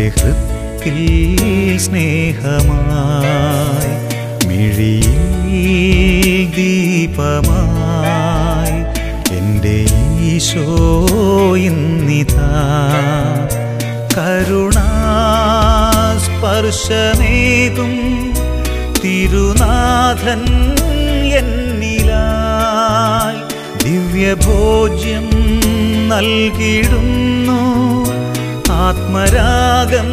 ഹൃത്തിൽ സ്നേഹമായി മിഴിയിൽ ദീപമായി എൻ്റെ ഈശോ ഇന്നിതാ കരുണാസ്പർശമേകും തിരുനാഥൻ എന്നിലായി ദിവ്യഭോജ്യം നൽകിടുന്നു ആത്മരാഗം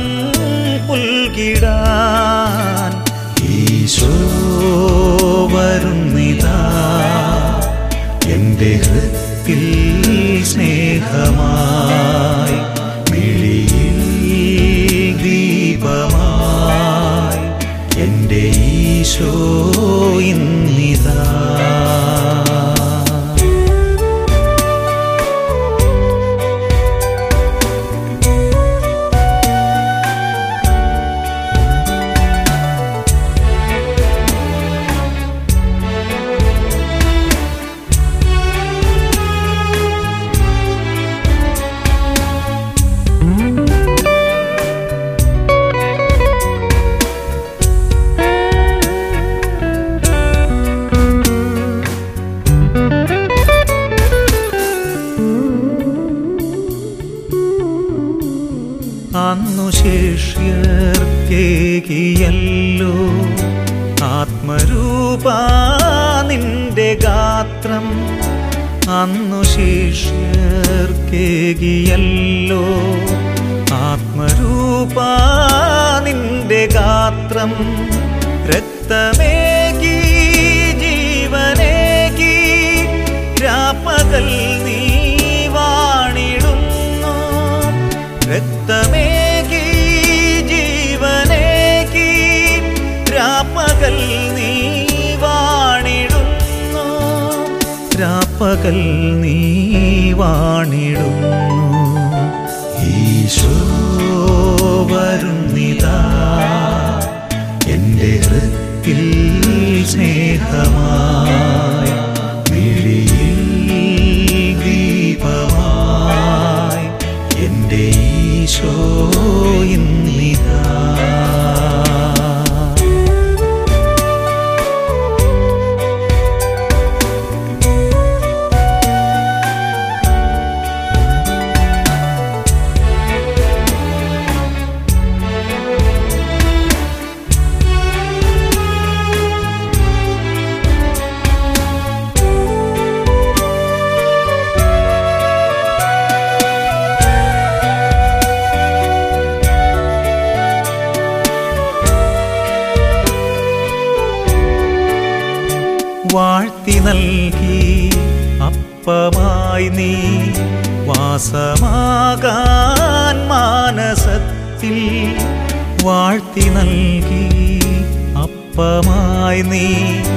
പുൽകിടാൻ ഈശോ വരുന്നിതാ എൻ്റെ ഹൃത്തിൽ സ്നേഹമായി മിഴിയിൽ ദീപമായി എൻ്റെ ഈശോ ഇന്നിതാ അന്നു ശിഷ്യർക്കേകിയല്ലോ ആത്മരൂപ നിന്റെ ഗാത്രം അന്നു ശിഷ്യർക്കേകിയല്ലോ ആത്മരൂപ നിന്റെ ഗാത്രം രക്തമേകി ജീവനേകി രാപ്പകൽ നീ വാണിടുന്നു രക്തമേകി ജീവനേകി രാപ്പകൽ നീ വാണിടുന്നു രാപ്പകൽ നീ വാണിടുന്നു ഈശോ വരുന്നിതാ എൻ്റെ ഹൃത്തിൽ സ്നേഹമായി മിഴിയിൽ ദീപമായി എൻ്റെ ഈശോ ഇന്നിതാ വാഴ്ത്തി നൽകി അപ്പമായി നീ വാസമാകാൻ മാനസത്തിൽ വാഴ്ത്തി നൽകി അപ്പമായി നീ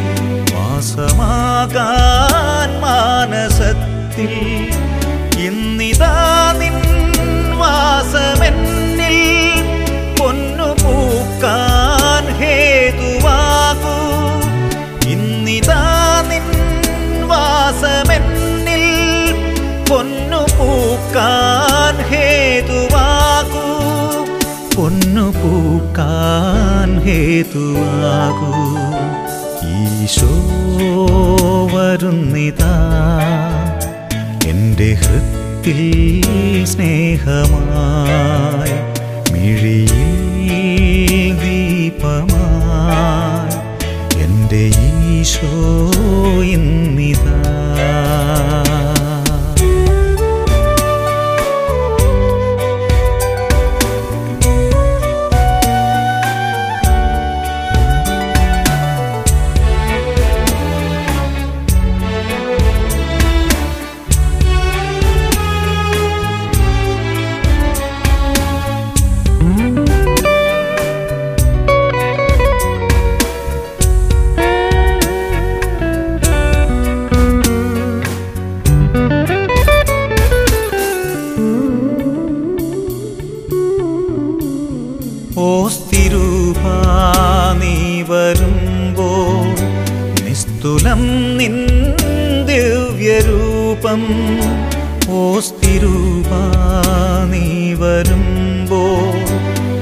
വാസമാകാൻ മാനസത്തിൽ ഇന്നിതാ നിൻ വാസമെന്നിൽ പൊന്നു പൂക്കാൻ ഹേതുവാകൂ ഇന്നിതാ നിൻ വാസമെന്നിൽ പൊന്നു പൂക്കാൻ ഹേതുവാകൂ പൊന്നു പൂക്കാൻ ഹേതുവാകൂ ഈശോ വരുന്നിതാ എൻ്റെ ഹൃത്തിൽ സ്നേഹമായി മിഴിയിൽ ദീപമായി എൻ്റെ ഈശോ ഇന്നിതാ ഓസ്തിരൂപ നീ വരുമ്പോൾ നിസ്തുലം നിൻ ദിവ്യരൂപം ഓസ്തിരൂപ നീ വരുമ്പോൾ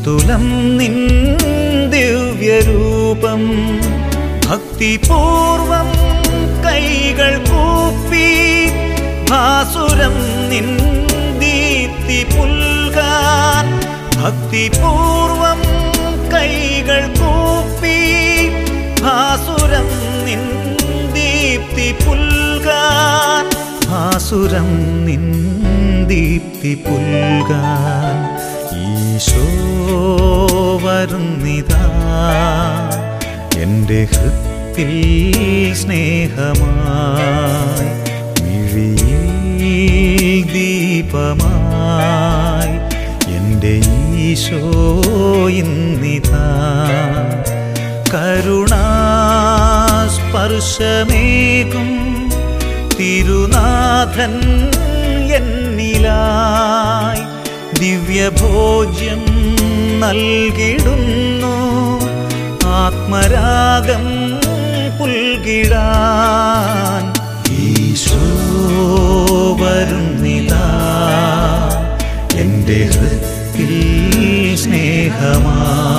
നിസ്തുലം നിൻ ദിവ്യരൂപം ഭക്തിപൂർവം കൈകൾ കൂപ്പി ഭാസുരം നിൻ ദീപ്തി പുൽകാൻ ഭക്തിപൂർവം കൈകൾ കൂപ്പി ഭാസുരം നിൻ ദീപ്തി പുൽകാൻ ഭാസുരം നിൻ ദീപ്തി പുൽകാൻ ഈശോ വരുന്നിതാ എൻ്റെ ഹൃത്തിൽ സ്നേഹമായി മിഴിയിൽ ദീപമായി എൻ്റെ ഈശോ ഇന്നിതാ കരുണാസ്പർശമേകും തിരുനാഥൻ എന്നിലായി ദിവ്യഭോജ്യം നൽകിടുന്നു ആത്മരാഗം പുൽകിടാൻ ഈശോ വരുന്നിതാ എൻ്റെ ഹൃത്തിൽ സ്നേഹമാ